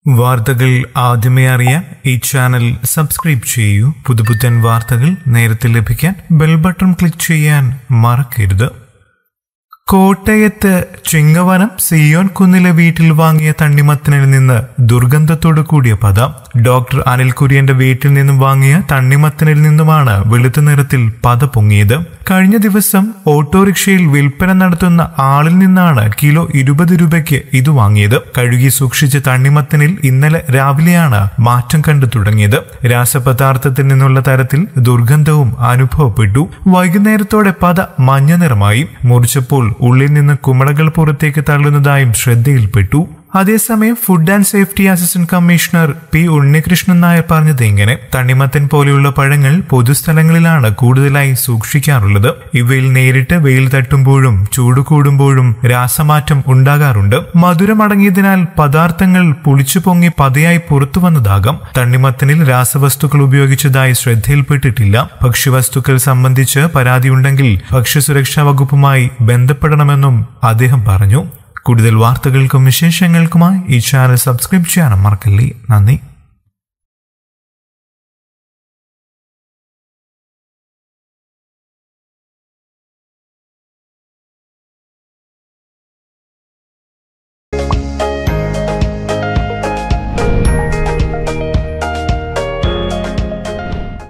വാർത്തകൾ ആദ്യമേ അറിയാൻ ഈ ചാനൽ സബ്സ്ക്രൈബ് ചെയ്യൂ പുതുപുത്തൻ വാർത്തകൾ നേരത്തെ ലഭിക്കാൻ ബെൽ ബട്ടൺ ക്ലിക്ക് ചെയ്യാൻ മറക്കരുത് കോട്ടയത്ത് ചിങ്ങവനം സിയോൻ കുന്നിലെ വീട്ടിൽ വാങ്ങിയ തണ്ണിമത്തനിൽ നിന്ന് ദുർഗന്ധത്തോടു കൂടിയ പത ഡോക്ടർ അനിൽ കുര്യന്റെ വീട്ടിൽ നിന്നും വാങ്ങിയ തണ്ണിമത്തനിൽ നിന്നുമാണ് വെളുത്ത നിറത്തിൽ പത പൊങ്ങിയത് കഴിഞ്ഞ ദിവസം ഓട്ടോറിക്ഷയിൽ വിൽപ്പന നടത്തുന്ന ആളിൽ നിന്നാണ് കിലോ ഇരുപത് രൂപയ്ക്ക് ഇത് വാങ്ങിയത് കഴുകി സൂക്ഷിച്ച തണ്ണിമത്തനിൽ ഇന്നലെ രാവിലെയാണ് മാറ്റം കണ്ടു തുടങ്ങിയത് രാസപദാർത്ഥത്തിൽ നിന്നുള്ള തരത്തിൽ ദുർഗന്ധവും അനുഭവപ്പെട്ടു വൈകുന്നേരത്തോടെ പത മഞ്ഞ നിറമായി മുറിച്ചപ്പോൾ ഉള്ളിൽ നിന്ന് കുമളകൾ പുറത്തേക്ക് തള്ളുന്നതായും ശ്രദ്ധയിൽപ്പെട്ടു അതേസമയം food and safety assistant commissioner P Unnikrishnan Nair പറഞ്ഞത് ഇങ്ങനെ തണ്ണിമത്തൻ പോലെയുള്ള പഴങ്ങൾ പൊതുസ്ഥലങ്ങളിലാണ് കൂടുതലായി സൂക്ഷിക്കാറുള്ളത് ഇവയിൽ നേരിട്ട് വെയിൽ തട്ടുമ്പോഴും ചൂട് കൂടുമ്പോഴും രാസമാറ്റം ഉണ്ടാകാറുണ്ട് മധുരമടങ്ങിയതിനാൽ പദാർത്ഥങ്ങൾ പുളിച്ചു പൊങ്ങി പതയായി പുറത്തു വന്നതാകാം തണ്ണിമത്തനിൽ രാസവസ്തുക്കൾ ഉപയോഗിച്ചതായി ശ്രദ്ധയിൽപ്പെട്ടിട്ടില്ല ഭക്ഷ്യവസ്തുക്കൾ സംബന്ധിച്ച് പരാതിയുണ്ടെങ്കിൽ ഭക്ഷ്യസുരക്ഷാ വകുപ്പുമായി ബന്ധപ്പെടണമെന്നും അദ്ദേഹം പറഞ്ഞു കൂടുതൽ വാർത്തകൾക്കും വിശേഷങ്ങൾക്കുമായി ഈ ചാനൽ സബ്സ്ക്രൈബ് ചെയ്യാനും മറക്കല്ലേ നന്ദി